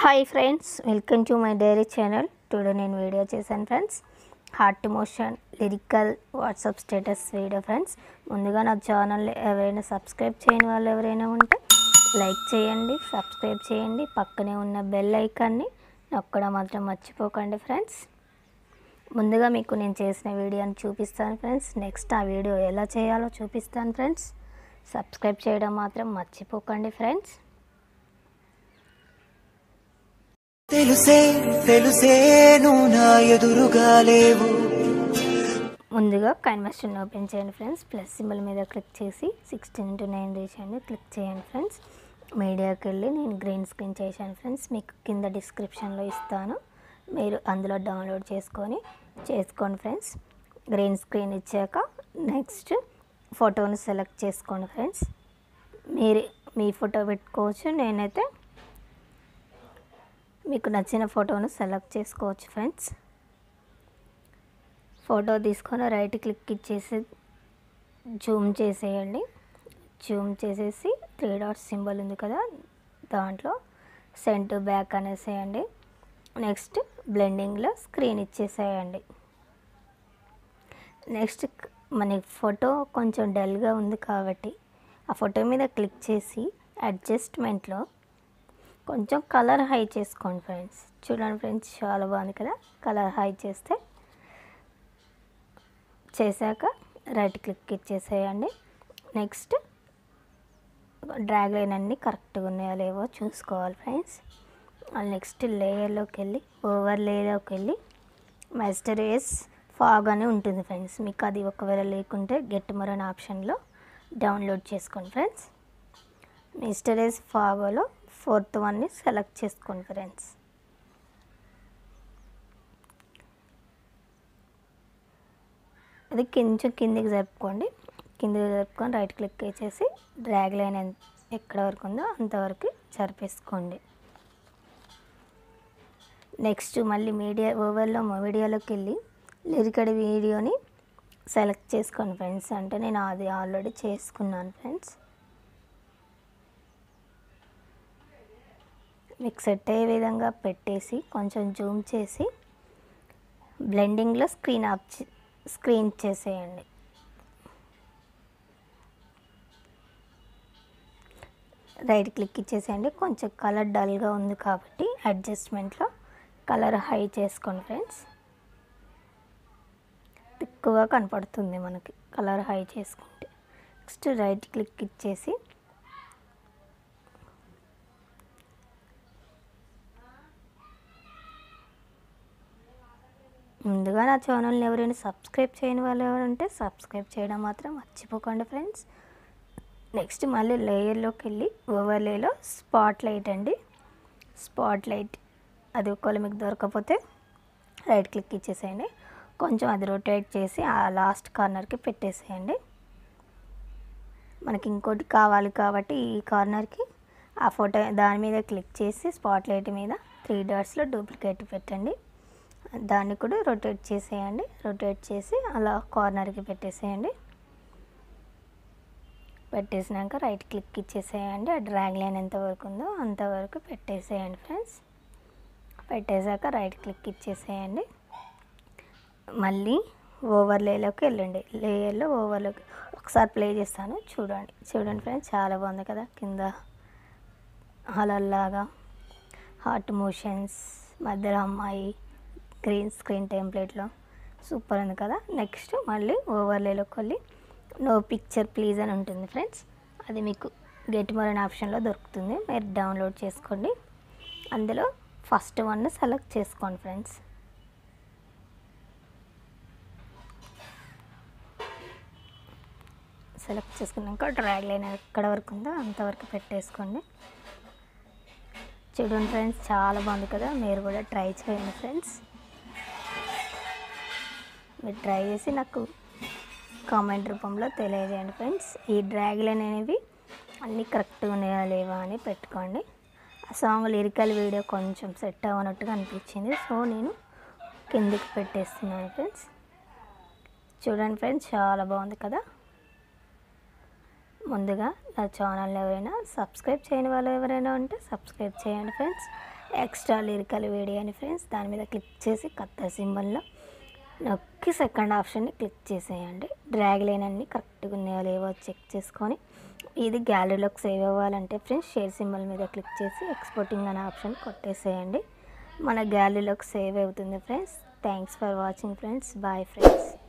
hi friends welcome to my diary channel today నేను video చేశాను friends heart motion lyrical WhatsApp status video friends ముందుగా నా channel ఎవరైనా subscribe చేయని వాళ్ళు ఎవరైనా ఉంటే లైక్ చేయండి సబ్స్క్రైబ్ చేయండి పక్కనే ఉన్న బెల్ ఐకాన్ని నొక్కడం మాత్రం మర్చిపోకండి ఫ్రెండ్స్ ముందుగా మీకు నేను చేసిన వీడియోని చూపిస్తాను ఫ్రెండ్స్ నెక్స్ట్ ఆ వీడియో ఎలా చేయాలో చూపిస్తాను ఫ్రెండ్స్ సబ్స్క్రైబ్ చేయడం మాత్రం మర్చిపోకండి ఫ్రెండ్స్ తెలుసే తెలుసే నువ్వు నా ఎదురుగా లేవు ముందుగా కన్వర్షన్ ఓపెన్ చేయండి ఫ్రెండ్స్ ప్లస్ సింబల్ మీద క్లిక్ చేసి సిక్స్టీన్ టు నైన్ చేయండి క్లిక్ చేయండి ఫ్రెండ్స్ మీడియాకి వెళ్ళి నేను గ్రీన్ స్క్రీన్ చేశాను ఫ్రెండ్స్ మీకు కింద డిస్క్రిప్షన్లో ఇస్తాను మీరు అందులో డౌన్లోడ్ చేసుకొని చేసుకోండి ఫ్రెండ్స్ గ్రీన్ స్క్రీన్ ఇచ్చాక నెక్స్ట్ ఫోటోని సెలెక్ట్ చేసుకోండి ఫ్రెండ్స్ మీరు మీ ఫోటో పెట్టుకోవచ్చు నేనైతే మీకు నచ్చిన ఫోటోను సెలెక్ట్ చేసుకోవచ్చు ఫ్రెండ్స్ ఫోటో తీసుకొని రైట్ క్లిక్ ఇచ్చేసి జూమ్ చేసేయండి జూమ్ చేసేసి త్రీ డాట్ సింబల్ ఉంది కదా దాంట్లో సెంట్ బ్యాక్ అనేసేయండి నెక్స్ట్ బ్లెండింగ్లో స్క్రీన్ ఇచ్చేసేయండి నెక్స్ట్ మన ఫోటో కొంచెం డల్గా ఉంది కాబట్టి ఆ ఫోటో మీద క్లిక్ చేసి అడ్జస్ట్మెంట్లో కొంచెం కలర్ హై చేసుకోండి ఫ్రెండ్స్ చూడండి ఫ్రెండ్స్ చాలా బాగుంది కదా కలర్ హై చేస్తే చేశాక రైట్ క్లిక్ ఇచ్చేసేయండి నెక్స్ట్ డ్రాగ్ లైన్ అన్నీ కరెక్ట్గా ఉన్నాయో లేవో చూసుకోవాలి ఫ్రెండ్స్ నెక్స్ట్ లేయర్లోకి వెళ్ళి ఓవర్ లేయర్లోకి వెళ్ళి మాస్టర్ వేస్ ఫాగ్ అని ఉంటుంది ఫ్రెండ్స్ మీకు అది ఒకవేళ లేకుంటే గెట్ మరన్ ఆప్షన్లో డౌన్లోడ్ చేసుకోండి ఫ్రెండ్స్ మిస్టర్ వేస్ ఫాగోలో ఫోర్త్ వన్ని సెలెక్ట్ చేసుకోండి ఫ్రెండ్స్ అది కొంచెం కిందికి జరుపుకోండి కిందికి జరుపుకొని రైట్ క్లిక్ చేసి డ్రాగ్ లైన్ ఎంత ఎక్కడ వరకు ఉందో అంతవరకు జరిపేసుకోండి నెక్స్ట్ మళ్ళీ మీడియా ఓవర్లో మీడియాలోకి వెళ్ళి లిరికడ్ వీడియోని సెలెక్ట్ చేసుకోండి ఫ్రెండ్స్ అంటే నేను అది ఆల్రెడీ చేసుకున్నాను ఫ్రెండ్స్ మీకు సెట్ అయ్యే విధంగా పెట్టేసి కొంచెం జూమ్ చేసి బ్లెండింగ్లో స్క్రీన్ ఆఫ్ చే- స్క్రీన్ చేసేయండి రైట్ క్లిక్ ఇచ్చేసేయండి కొంచెం కలర్ డల్గా ఉంది కాబట్టి అడ్జస్ట్మెంట్లో కలర్ హై చేసుకోండి ఫ్రెండ్స్ ఎక్కువగా కనపడుతుంది మనకి కలర్ హై చేసుకుంటే నెక్స్ట్ రైట్ క్లిక్ ఇచ్చేసి ముందుగా నా ఛానల్ని ఎవరైనా సబ్స్క్రైబ్ చేయని వాళ్ళు ఎవరంటే సబ్స్క్రైబ్ చేయడం మాత్రం మర్చిపోకండి ఫ్రెండ్స్ నెక్స్ట్ మళ్ళీ లేయర్లోకి వెళ్ళి ఓవర్లేలో స్పాట్ లైట్ అండి స్పాట్ లైట్ అది ఒకవేళ మీకు దొరకకపోతే రైట్ క్లిక్ ఇచ్చేసేయండి కొంచెం అది రొటేట్ చేసి ఆ లాస్ట్ కార్నర్కి పెట్టేసేయండి మనకి ఇంకోటి కావాలి కాబట్టి ఈ కార్నర్కి ఆ ఫోటో దాని మీద క్లిక్ చేసి స్పాట్ లైట్ మీద త్రీ డాట్స్లో డూప్లికేట్ పెట్టండి దాన్ని కూడా రొటేట్ చేసేయండి రొటేట్ చేసి అలా కార్నర్కి పెట్టేసేయండి పెట్టేసినాక రైట్ క్లిక్ ఇచ్చేసేయండి ఆ డ్రాగ్ లైన్ ఎంతవరకు ఉందో అంతవరకు పెట్టేసేయండి ఫ్రెండ్స్ పెట్టేశాక రైట్ క్లిక్ ఇచ్చేసేయండి మళ్ళీ ఓవర్లేలోకి వెళ్ళండి లేయర్లో ఓవర్లోకి ఒకసారి ప్లే చేస్తాను చూడండి చూడండి ఫ్రెండ్స్ చాలా బాగుంది కదా కింద హలల్లాగా హార్ట్ మోషన్స్ మధ్యలో అమ్మాయి గ్రీన్ స్క్రీన్ టెంప్లెట్లో సూపర్ ఉంది కదా నెక్స్ట్ మళ్ళీ ఓవర్లేలోకి వెళ్ళి నో పిక్చర్ ప్లీజ్ అని ఉంటుంది ఫ్రెండ్స్ అది మీకు గెట్ మరన్ ఆప్షన్లో దొరుకుతుంది మీరు డౌన్లోడ్ చేసుకోండి అందులో ఫస్ట్ వన్ సెలెక్ట్ చేసుకోండి ఫ్రెండ్స్ సెలెక్ట్ చేసుకున్నాక డ్రాగ్ లైన్ ఎక్కడ వరకు ఉందో అంతవరకు పెట్టేసుకోండి చూడండి ఫ్రెండ్స్ చాలా బాగుంది కదా మీరు కూడా ట్రై చేయండి ఫ్రెండ్స్ మీరు ట్రై చేసి నాకు కామెంట్ రూపంలో తెలియజేయండి ఫ్రెండ్స్ ఈ డ్రాగ్ లైన్ అనేవి అన్నీ కరెక్ట్గా ఉన్నాయా లేవా అని పెట్టుకోండి ఆ సాంగ్ లిరికల్ వీడియో కొంచెం సెట్ అవ్వనట్టుగా అనిపించింది సో నేను కిందికి పెట్టేస్తున్నాను ఫ్రెండ్స్ చూడండి ఫ్రెండ్స్ చాలా బాగుంది కదా ముందుగా నా ఛానల్ ఎవరైనా సబ్స్క్రైబ్ చేయని వాళ్ళు ఎవరైనా ఉంటే సబ్స్క్రైబ్ చేయండి ఫ్రెండ్స్ ఎక్స్ట్రా లిరికల్ వీడియో అని ఫ్రెండ్స్ దాని మీద క్లిక్ చేసి కొత్త సింబల్లో నొక్కి సెకండ్ ఆప్షన్ని క్లిక్ చేసేయండి డ్రాగ్ లేనన్ని కరెక్ట్గా ఉన్నాయో లేవో చెక్ చేసుకొని ఇది గ్యాలరీలోకి సేవ్ అవ్వాలంటే ఫ్రెండ్స్ షేర్ సింబల్ మీద క్లిక్ చేసి ఎక్స్పోర్టింగ్ అనే ఆప్షన్ కొట్టేసేయండి మన గ్యాలరీలోకి సేవ్ అవుతుంది friends thanks for watching friends bye friends